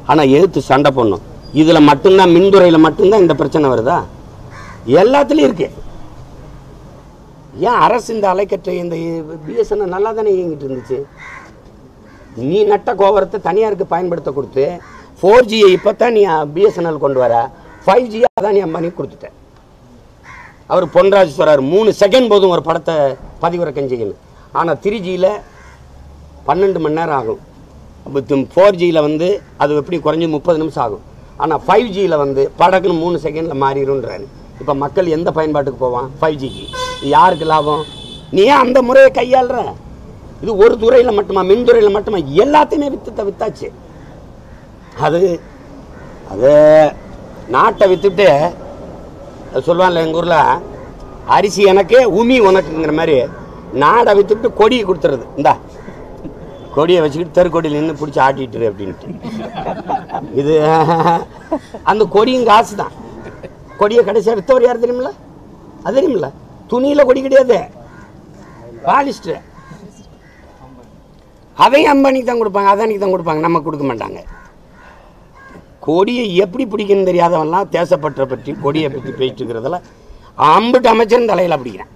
ஆனால் எதிர்த்து சண்டை போடணும் இதில் மட்டும்தான் மின்துறையில் மட்டும்தான் இந்த பிரச்சனை வருதா எல்லாத்துலேயும் இருக்கு ஏன் அரசு இந்த அலைக்கற்றை இந்த பிஎஸ்என்எல் நல்லா தானே இயங்கிட்டு இருந்துச்சு நீ நட்ட கோபுரத்தை தனியாருக்கு பயன்படுத்த கொடுத்து ஃபோர் ஜியை இப்போ தான் நீ பிஎஸ்என்எல் கொண்டு வர ஃபைவ் ஜி அதான் நீ அம்பானி கொடுத்துட்ட அவர் பொன்ராஜ் சொல்றாரு மூணு செகண்ட் போதும் ஒரு படத்தை பதிவிறக்கம் செய்யணும் ஆனால் த்ரீ ஜியில் பன்னெண்டு மணி நேரம் ஆகும் அப்போ ஃபோர் ஜியில் வந்து அது எப்படி குறைஞ்சி முப்பது நிமிஷம் ஆகும் ஆனால் ஃபைவ் ஜியில் வந்து படக்குன்னு மூணு செகண்டில் மாறிடும்ன்றாரு இப்போ மக்கள் எந்த பயன்பாட்டுக்கு போவான் ஃபைவ் ஜிக்கு யாருக்கு லாபம் நீ ஏன் அந்த முறையை கையாளுற இது ஒரு துறையில் மட்டுமா மின்துறையில் மட்டுமா எல்லாத்தையுமே வித்து வித்தாச்சு அது அது நாட்டை வித்துட்டு அது சொல்லுவான்ல எங்கள் ஊரில் அரிசி எனக்கு உமி உனக்குங்கிற மாதிரி நாடை வித்துட்டு கொடியை கொடுத்துறது இந்தா கொடியை வச்சுக்கிட்டு தெருக்கொடியில் நின்று பிடிச்சி ஆட்டிட்டு அப்படின்ட்டு இது அந்த கொடியும் காசு தான் கொடியை கடைசியாக வித்தவர் யார் தெரியுமில்ல அது தெரியுமில்ல துணியில் கொடி கிடையாது பாலிஸ்டர் அதையும் அம்பானிக்கு தான் கொடுப்பாங்க அதானிக்கு தான் கொடுப்பாங்க நம்ம கொடுக்க மாட்டாங்க கொடியை எப்படி பிடிக்கணும்னு தெரியாதவன்லாம் தேசப்பற்றை பற்றி கொடியை பற்றி பேசிட்டு இருக்கிறதுல அம்பிட்டு அமைச்சரும் தலையில் பிடிக்கிறேன்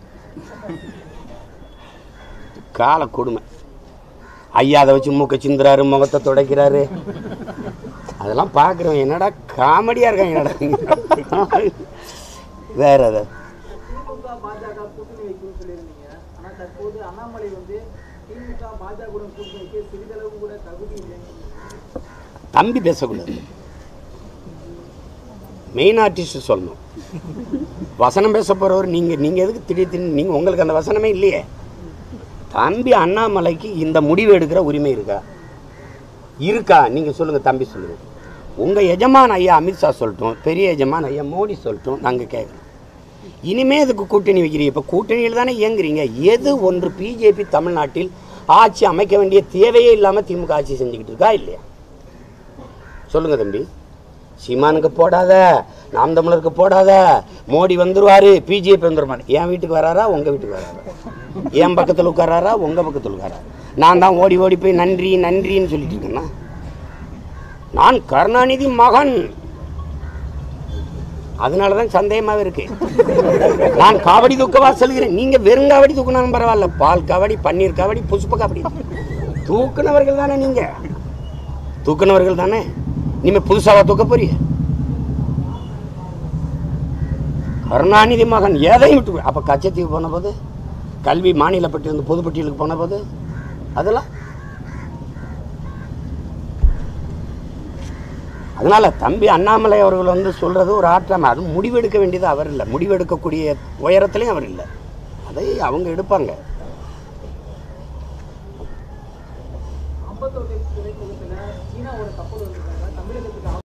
கால கொடுமை ஐயா அதை வச்சு மூக்க சிந்துறாரு முகத்தை துடைக்கிறாரு அதெல்லாம் பார்க்குறோம் என்னடா காமெடியாக இருக்காங்க என்னடா வேற அது திமுக பாஜக கூட்டணி வைக்கும்னு சொல்லியிருந்தீங்க ஆனா தற்போது அண்ணாமலை வந்து திமுக பாஜகவுடன் கூட்டணி வைக்க சிறிதளவு கூட தகுதி இல்லைன்னு தம்பி பேசக்கூடாது மெயின் ஆர்டிஸ்ட் சொல்லணும் வசனம் பேச போகிறவர் நீங்கள் நீங்கள் எதுக்கு திடீர் திடீர்னு நீங்கள் உங்களுக்கு அந்த வசனமே இல்லையே தம்பி அண்ணாமலைக்கு இந்த முடிவு எடுக்கிற உரிமை இருக்கா இருக்கா நீங்கள் சொல்லுங்கள் தம்பி சொல்லுங்கள் உங்கள் எஜமான் ஐயா அமித்ஷா சொல்லட்டும் பெரிய எஜமான் ஐயா மோடி சொல்லட்டும் நாங்கள் கேட்குறோம் இனிமே இதுக்கு கூட்டணி வைக்கிறீங்க இப்போ கூட்டணியில் தானே இயங்குறீங்க எது ஒன்று பிஜேபி தமிழ்நாட்டில் ஆட்சி அமைக்க வேண்டிய தேவையே இல்லாமல் திமுக ஆட்சி செஞ்சுக்கிட்டு இருக்கா இல்லையா சொல்லுங்க தம்பி சீமானுக்கு போடாத நாம் தமிழருக்கு போடாத மோடி வந்துருவாரு பிஜேபி வந்துருவாரு என் வீட்டுக்கு வராரா உங்க வீட்டுக்கு வராரா என் பக்கத்தில் உட்காராரா உங்க பக்கத்தில் உட்காரா நான் தான் ஓடி ஓடி போய் நன்றி நன்றின்னு சொல்லிட்டு இருக்கேன்னா நான் கருணாநிதி மகன் அதனால தான் சந்தேகமாவே இருக்கு நான் காவடி தூக்கவா சொல்கிறேன் நீங்க வெறும் காவடி தூக்கினாலும் பரவாயில்ல பால் காவடி பன்னீர் காவடி புஷ்ப காவடி தூக்குனவர்கள் தானே நீங்க தூக்குனவர்கள் தானே இனிமே புதுசாவா தூக்க போறிய கருணாநிதி மகன் எதையும் விட்டு அப்ப கச்சத்தீவு போன போது கல்வி மாநிலப்பட்டிருந்து பொதுப்பட்டியலுக்கு போன போது அதெல்லாம் அதனால தம்பி அண்ணாமலை அவர்கள் வந்து சொல்றது ஒரு ஆற்றாம அது முடிவெடுக்க வேண்டியது அவர் இல்லை முடிவெடுக்கக்கூடிய உயரத்திலையும் அவர் இல்லை அதை அவங்க எடுப்பாங்க ஐம்பத்தோரு துறைமுகத்துல சீனாவோட கப்பல் வந்திருக்காங்க தமிழகத்துக்கு